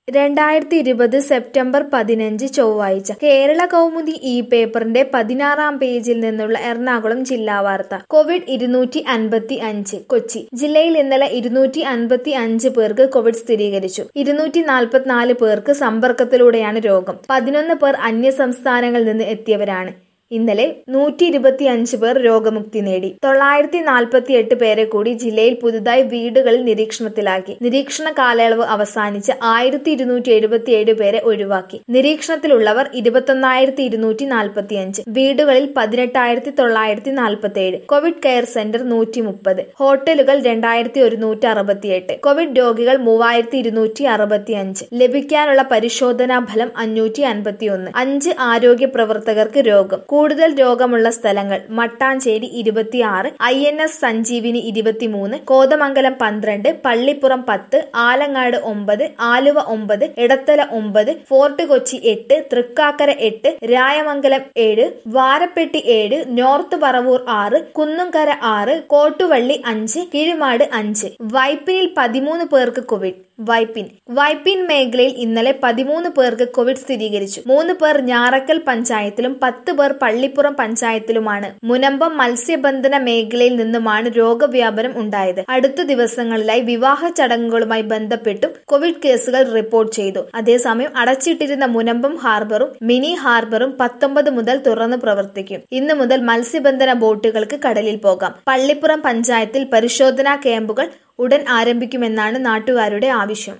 രണ്ടായിരത്തി ഇരുപത് സെപ്റ്റംബർ പതിനഞ്ച് ചൊവ്വാഴ്ച കേരള കൗമുദി ഈ പേപ്പറിന്റെ പതിനാറാം പേജിൽ നിന്നുള്ള എറണാകുളം ജില്ലാ വാർത്ത കോവിഡ് ഇരുന്നൂറ്റി അൻപത്തി അഞ്ച് കൊച്ചി ജില്ലയിൽ ഇന്നലെ ഇരുന്നൂറ്റി അൻപത്തി അഞ്ച് പേർക്ക് കോവിഡ് സ്ഥിരീകരിച്ചു ഇരുന്നൂറ്റി നാൽപ്പത്തിനാല് പേർക്ക് സമ്പർക്കത്തിലൂടെയാണ് രോഗം പതിനൊന്ന് പേർ അന്യ സംസ്ഥാനങ്ങളിൽ നിന്ന് എത്തിയവരാണ് ഇന്നലെ നൂറ്റി ഇരുപത്തി അഞ്ച് പേർ രോഗമുക്തി നേടി തൊള്ളായിരത്തി നാൽപ്പത്തി എട്ട് പേരെ കൂടി ജില്ലയിൽ പുതുതായി വീടുകളിൽ നിരീക്ഷണത്തിലാക്കി നിരീക്ഷണ കാലയളവ് അവസാനിച്ച് ആയിരത്തി ഇരുന്നൂറ്റി എഴുപത്തി ഏഴ് പേരെ ഒഴിവാക്കി നിരീക്ഷണത്തിലുള്ളവർ ഇരുപത്തൊന്നായിരത്തി ഇരുന്നൂറ്റി നാൽപ്പത്തി അഞ്ച് വീടുകളിൽ പതിനെട്ടായിരത്തി തൊള്ളായിരത്തി നാൽപ്പത്തി ഏഴ് കോവിഡ് കെയർ സെന്റർ നൂറ്റി മുപ്പത് ഹോട്ടലുകൾ രണ്ടായിരത്തി ഒരുന്നൂറ്റി അറുപത്തിയെട്ട് കോവിഡ് രോഗികൾ മൂവായിരത്തി ഇരുന്നൂറ്റി അറുപത്തി അഞ്ച് ലഭിക്കാനുള്ള പരിശോധനാ ഫലം അഞ്ഞൂറ്റി അൻപത്തി ഒന്ന് അഞ്ച് ആരോഗ്യ പ്രവർത്തകർക്ക് രോഗം കൂടുതൽ രോഗമുള്ള സ്ഥലങ്ങൾ മട്ടാഞ്ചേരി ഇരുപത്തിയാറ് ഐ എൻ എസ് സഞ്ജീവിനി ഇരുപത്തിമൂന്ന് കോതമംഗലം പന്ത്രണ്ട് പള്ളിപ്പുറം പത്ത് ആലങ്ങാട് ഒമ്പത് ആലുവ ഒമ്പത് ഇടത്തല ഒമ്പത് ഫോർട്ട് കൊച്ചി എട്ട് തൃക്കാക്കര എട്ട് രായമംഗലം ഏഴ് വാരപ്പെട്ടി ഏഴ് നോർത്ത് പറവൂർ ആറ് കുന്നുംകര ആറ് കോട്ടുവള്ളി അഞ്ച് കിഴിമാട് അഞ്ച് വൈപ്പിനിൽ പതിമൂന്ന് പേർക്ക് കോവിഡ് വൈപ്പിൻ വൈപ്പിൻ മേഖലയിൽ ഇന്നലെ പതിമൂന്ന് പേർക്ക് കോവിഡ് സ്ഥിരീകരിച്ചു മൂന്ന് പേർ ഞാറക്കൽ പഞ്ചായത്തിലും പത്ത് പേർ പള്ളിപ്പുറം പഞ്ചായത്തിലുമാണ് മുനമ്പം മത്സ്യബന്ധന മേഖലയിൽ നിന്നുമാണ് രോഗവ്യാപനം ഉണ്ടായത് അടുത്ത ദിവസങ്ങളിലായി വിവാഹ ചടങ്ങുകളുമായി ബന്ധപ്പെട്ടും കോവിഡ് കേസുകൾ റിപ്പോർട്ട് ചെയ്തു അതേസമയം അടച്ചിട്ടിരുന്ന മുനമ്പം ഹാർബറും മിനി ഹാർബറും പത്തൊമ്പത് മുതൽ തുറന്നു പ്രവർത്തിക്കും ഇന്നു മുതൽ മത്സ്യബന്ധന ബോട്ടുകൾക്ക് കടലിൽ പോകാം പള്ളിപ്പുറം പഞ്ചായത്തിൽ പരിശോധനാ ക്യാമ്പുകൾ ഉടൻ ആരംഭിക്കുമെന്നാണ് നാട്ടുകാരുടെ ആവശ്യം